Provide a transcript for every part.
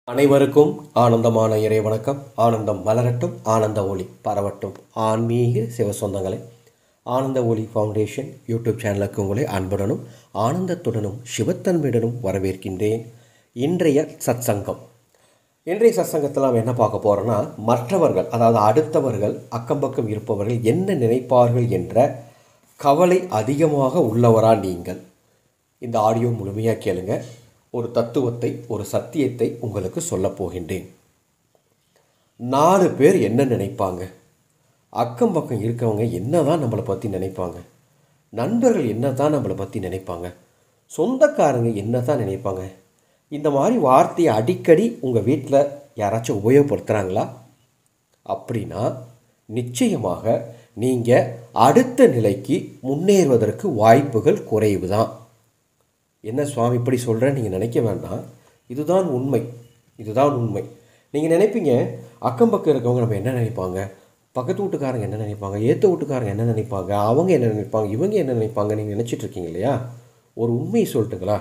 அனைவருக்கும் ஆனந்தமான இறை வணக்கம் ஆனந்தம் மலரட்டும் ஆனந்த ஒளி பரவட்டும் ஆன்மீக சிவ சொந்தங்களே ஆனந்த ஒளி ஃபவுண்டேஷன் யூடியூப் சேனலுக்கு உங்களை அன்புடனும் ஆனந்தத்துடனும் சிவத்தன்மையுடனும் வரவேற்கின்றேன் இன்றைய சத்சங்கம் இன்றைய சத்சங்கத்தில் நாம் என்ன பார்க்க போகிறோன்னா மற்றவர்கள் அதாவது அடுத்தவர்கள் அக்கம்பக்கம் இருப்பவர்கள் என்ன நினைப்பார்கள் என்ற கவலை அதிகமாக உள்ளவரா நீங்கள் இந்த ஆடியோ முழுமையாக கேளுங்க ஒரு தத்துவத்தை ஒரு சத்தியத்தை உங்களுக்கு சொல்லப் போகின்றேன் நாலு பேர் என்ன நினைப்பாங்க அக்கம் பக்கம் இருக்கவங்க என்ன தான் நம்மளை பற்றி நினைப்பாங்க நண்பர்கள் என்ன தான் நம்மளை பற்றி நினைப்பாங்க சொந்தக்காரங்க என்ன தான் நினைப்பாங்க இந்த மாதிரி வார்த்தையை அடிக்கடி உங்கள் வீட்டில் யாராச்சும் உபயோகப்படுத்துகிறாங்களா அப்படின்னா நிச்சயமாக நீங்கள் அடுத்த நிலைக்கு முன்னேறுவதற்கு வாய்ப்புகள் குறைவு தான் என்ன சுவாமி இப்படி சொல்கிறேன்னு நீங்கள் நினைக்க வேண்டாம் இதுதான் உண்மை இதுதான் உண்மை நீங்கள் நினைப்பீங்க அக்கம் பக்கம் இருக்கவங்க நம்ம என்ன நினைப்பாங்க பக்கத்து வீட்டுக்காரங்க என்ன நினைப்பாங்க ஏற்ற வீட்டுக்காரங்க என்ன நினைப்பாங்க அவங்க என்ன நினைப்பாங்க இவங்க என்ன நினைப்பாங்க நீங்கள் நினச்சிட்டு இருக்கீங்க இல்லையா ஒரு உண்மையை சொல்லட்டுங்களா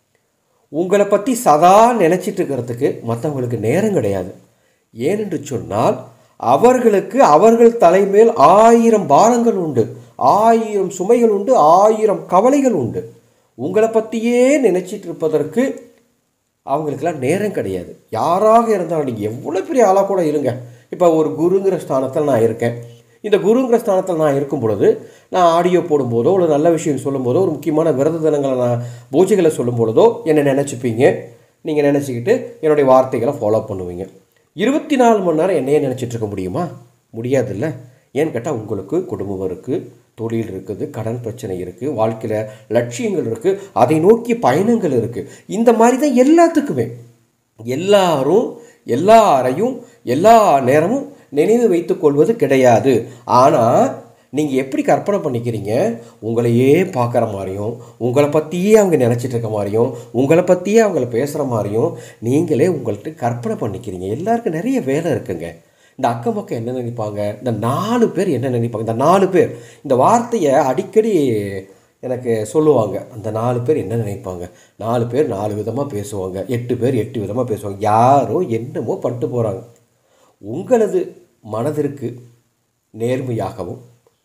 உங்களை பற்றி சதா நினச்சிட்டு இருக்கிறதுக்கு மற்றவங்களுக்கு நேரம் கிடையாது ஏனென்று சொன்னால் அவர்களுக்கு அவர்கள் தலைமேல் ஆயிரம் பாரங்கள் உண்டு ஆயிரம் சுமைகள் உண்டு ஆயிரம் கவலைகள் உண்டு உங்களை பற்றியே நினச்சிட்டு இருப்பதற்கு அவங்களுக்கெல்லாம் நேரம் கிடையாது யாராக இருந்தாலும் நீங்கள் எவ்வளோ பெரிய ஆளாக கூட இருங்க இப்போ ஒரு குருங்கிற ஸ்தானத்தில் நான் இருக்கேன் இந்த குருங்கிற ஸ்தானத்தில் நான் இருக்கும் பொழுது நான் ஆடியோ போடும்போதோ ஒரு நல்ல விஷயம் சொல்லும்போதோ ஒரு முக்கியமான விரத தினங்களை நான் பூஜைகளை சொல்லும் பொழுதோ என்னை நினச்சிப்பீங்க நீங்கள் நினச்சிக்கிட்டு என்னுடைய வார்த்தைகளை ஃபாலோ பண்ணுவீங்க இருபத்தி நாலு மணி நேரம் என்னையே நினச்சிட்டு இருக்க முடியுமா முடியாதுல்ல ஏன்னு கேட்டால் உங்களுக்கு குடும்பம் இருக்குது தொழில் இருக்குது கடன் பிரச்சனை இருக்குது வாழ்க்கையில் லட்சியங்கள் இருக்குது அதை நோக்கி பயணங்கள் இருக்குது இந்த மாதிரி தான் எல்லாத்துக்குமே எல்லாரும் எல்லாரையும் எல்லா நேரமும் நினைவு வைத்துக் கொள்வது கிடையாது ஆனால் நீங்கள் எப்படி கற்பனை பண்ணிக்கிறீங்க உங்களையே பார்க்குற மாதிரியும் உங்களை பற்றியே அவங்க நினச்சிட்டு இருக்க மாதிரியும் உங்களை பற்றியே அவங்கள பேசுகிற மாதிரியும் நீங்களே உங்கள்கிட்ட கற்பனை பண்ணிக்கிறீங்க எல்லாருக்கும் நிறைய வேலை இருக்குங்க இந்த அக்கம் பக்கம் என்ன நினைப்பாங்க இந்த நாலு பேர் என்ன நினைப்பாங்க இந்த நாலு பேர் இந்த வார்த்தையை அடிக்கடி எனக்கு சொல்லுவாங்க அந்த நாலு பேர் என்ன நினைப்பாங்க நாலு பேர் நாலு விதமாக பேசுவாங்க எட்டு பேர் எட்டு விதமாக பேசுவாங்க யாரோ என்னமோ பண்ணிட்டு போகிறாங்க உங்களது மனதிற்கு நேர்மையாகவும்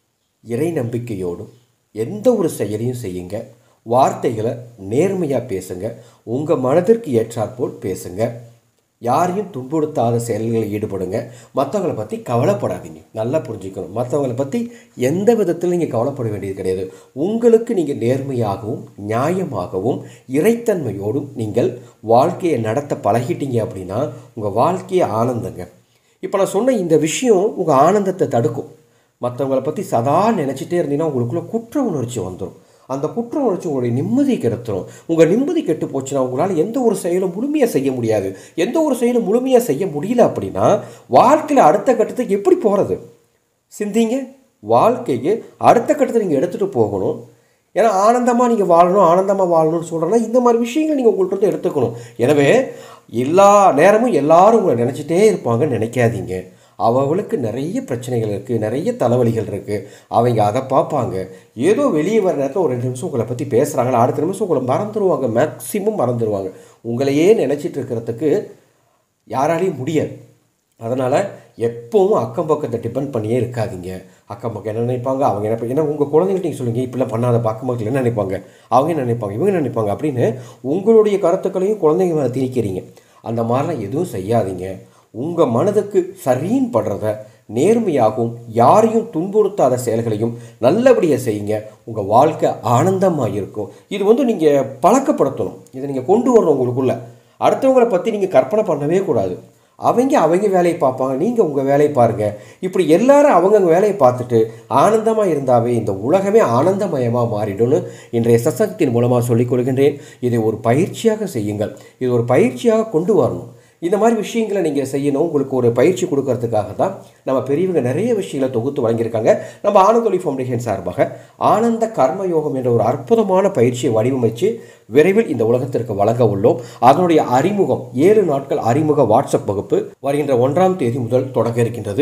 இறை நம்பிக்கையோடும் எந்த ஒரு செயலையும் செய்யுங்க வார்த்தைகளை நேர்மையாக பேசுங்க உங்கள் மனதிற்கு ஏற்றாற்போல் பேசுங்க யாரையும் துன்புறுத்தாத செயல்களில் ஈடுபடுங்க மற்றவங்களை பற்றி கவலைப்படாதீங்க நல்லா புரிஞ்சுக்கணும் மற்றவங்களை பற்றி எந்த விதத்தில் நீங்கள் கவலைப்பட வேண்டியது கிடையாது உங்களுக்கு நீங்கள் நேர்மையாகவும் நியாயமாகவும் இறைத்தன்மையோடும் நீங்கள் வாழ்க்கையை நடத்த பழகிட்டீங்க அப்படின்னா உங்கள் வாழ்க்கையை ஆனந்தங்க இப்போ நான் சொன்ன இந்த விஷயம் உங்கள் ஆனந்தத்தை தடுக்கும் மற்றவங்களை பற்றி சதா நினச்சிட்டே இருந்தீங்கன்னா உங்களுக்குள்ள குற்ற உணர்ச்சி வந்துடும் அந்த குற்ற உணர்ச்சி உங்களுடைய நிம்மதி கெடுத்துரும் உங்கள் நிம்மதி கெட்டு போச்சுன்னா உங்களால் எந்த ஒரு செயலும் முழுமையாக செய்ய முடியாது எந்த ஒரு செயலும் முழுமையாக செய்ய முடியல அப்படின்னா வாழ்க்கையில் அடுத்த கட்டத்துக்கு எப்படி போகிறது சிந்திங்க வாழ்க்கைக்கு அடுத்த கட்டத்தை நீங்கள் எடுத்துகிட்டு போகணும் ஏன்னா ஆனந்தமாக நீங்கள் வாழணும் ஆனந்தமாக வாழணும்னு சொல்கிறேன்னா இந்த மாதிரி விஷயங்களை நீங்கள் உங்கள்கிட்ட இருந்து எடுத்துக்கணும் எனவே எல்லா நேரமும் எல்லாரும் உங்களை நினச்சிட்டே இருப்பாங்கன்னு நினைக்காதீங்க அவங்களுக்கு நிறைய பிரச்சனைகள் இருக்குது நிறைய தலைவலிகள் இருக்குது அவங்க அதை பார்ப்பாங்க ஏதோ வெளியே வர நேரத்தில் ஒரு ரெண்டு நிமிஷம் உங்களை பற்றி பேசுகிறாங்களா அடுத்த நிமிஷம் உங்களை மறந்துடுவாங்க மேக்சிமம் மறந்துடுவாங்க உங்களையே நினச்சிட்டு இருக்கிறதுக்கு யாராலையும் முடியாது அதனால் எப்போவும் அக்கம் பக்கத்தை டிபெண்ட் பண்ணியே இருக்காதீங்க அக்கம் பக்கம் என்ன நினைப்பாங்க அவங்க என்ன ஏன்னா உங்கள் குழந்தைகிட்ட நீங்கள் சொல்லுங்கள் இப்படிலாம் பண்ணாத அக்கம் பக்கத்தில் என்ன நினைப்பாங்க அவங்க என்ன நினைப்பாங்க இவங்க என்ன நினைப்பாங்க அப்படின்னு உங்களுடைய கருத்துக்களையும் குழந்தைங்க மேலே திணிக்கிறீங்க அந்த மாதிரிலாம் எதுவும் செய்யாதீங்க உங்கள் மனதுக்கு சரின்னு படுறத நேர்மையாகவும் யாரையும் துன்புறுத்தாத செயல்களையும் நல்லபடியாக செய்யுங்க உங்கள் வாழ்க்கை ஆனந்தமாக இருக்கும் இது வந்து நீங்கள் பழக்கப்படுத்தணும் இதை நீங்கள் கொண்டு வரணும் உங்களுக்குள்ள அடுத்தவங்களை பற்றி நீங்கள் கற்பனை பண்ணவே கூடாது அவங்க அவங்க வேலையை பார்ப்பாங்க நீங்கள் உங்கள் வேலையை பாருங்கள் இப்படி எல்லாரும் அவங்கவுங்க வேலையை பார்த்துட்டு ஆனந்தமாக இருந்தாவே இந்த உலகமே ஆனந்தமயமாக மாறிடும்னு இன்றைய சசங்கத்தின் மூலமாக சொல்லிக் கொள்கின்றேன் இதை ஒரு பயிற்சியாக செய்யுங்கள் இது ஒரு பயிற்சியாக கொண்டு வரணும் இந்த மாதிரி விஷயங்களை நீங்கள் செய்யணும் உங்களுக்கு ஒரு பயிற்சி கொடுக்கறதுக்காக தான் நம்ம பெரியவங்க நிறைய விஷயங்களை தொகுத்து வழங்கியிருக்காங்க நம்ம ஆனந்தொலி ஃபவுண்டேஷன் சார்பாக ஆனந்த கர்ம யோகம் என்ற ஒரு அற்புதமான பயிற்சியை வடிவமைச்சு விரைவில் இந்த உலகத்திற்கு வழங்க உள்ளோம் அதனுடைய அறிமுகம் ஏழு நாட்கள் அறிமுக வாட்ஸ்அப் வகுப்பு வருகின்ற ஒன்றாம் தேதி முதல் தொடங்க இருக்கின்றது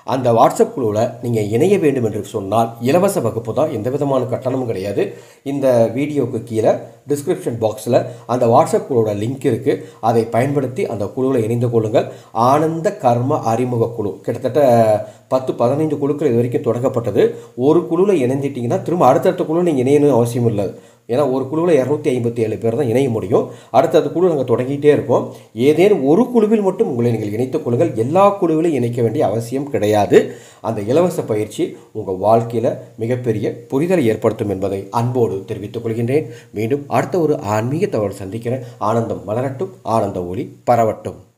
அந்த வாட்ஸ்அப் குழுவில் நீங்கள் இணைய வேண்டும் என்று சொன்னால் இலவச வகுப்பு தான் எந்த விதமான கட்டணமும் கிடையாது இந்த வீடியோவுக்கு கீழே டிஸ்கிரிப்ஷன் பாக்ஸில் அந்த வாட்ஸ்அப் குழுவோட லிங்க் இருக்குது அதை பயன்படுத்தி அந்த குழுவில் இணைந்து கொள்ளுங்கள் ஆனந்த கர்ம அறிமுக குழு கிட்டத்தட்ட பத்து பதினைந்து குழுக்கள் இது வரைக்கும் தொடங்கப்பட்டது ஒரு குழுவில் இணைஞ்சிட்டிங்கன்னா திரும்ப அடுத்தடுத்த குழு நீங்கள் இணையணும் அவசியம் இல்லை ஏன்னா ஒரு குழுவில் இரநூத்தி ஐம்பத்தி ஏழு பேர் தான் இணைய முடியும் அடுத்தடுத்த குழு நாங்கள் தொடங்கிட்டே இருக்கோம் ஏதேனும் ஒரு குழுவில் மட்டும் உங்களை நீங்கள் இணைத்துக் கொள்ளுங்கள் எல்லா குழுவிலும் இணைக்க வேண்டிய அவசியம் கிடையாது அந்த இலவச பயிற்சி உங்கள் வாழ்க்கையில் மிகப்பெரிய புரிதலை ஏற்படுத்தும் என்பதை அன்போடு தெரிவித்துக் கொள்கின்றேன் மீண்டும் அடுத்த ஒரு ஆன்மீக தகவல் சந்திக்கிறேன் ஆனந்தம் மலரட்டும் ஆனந்த ஒளி பரவட்டும்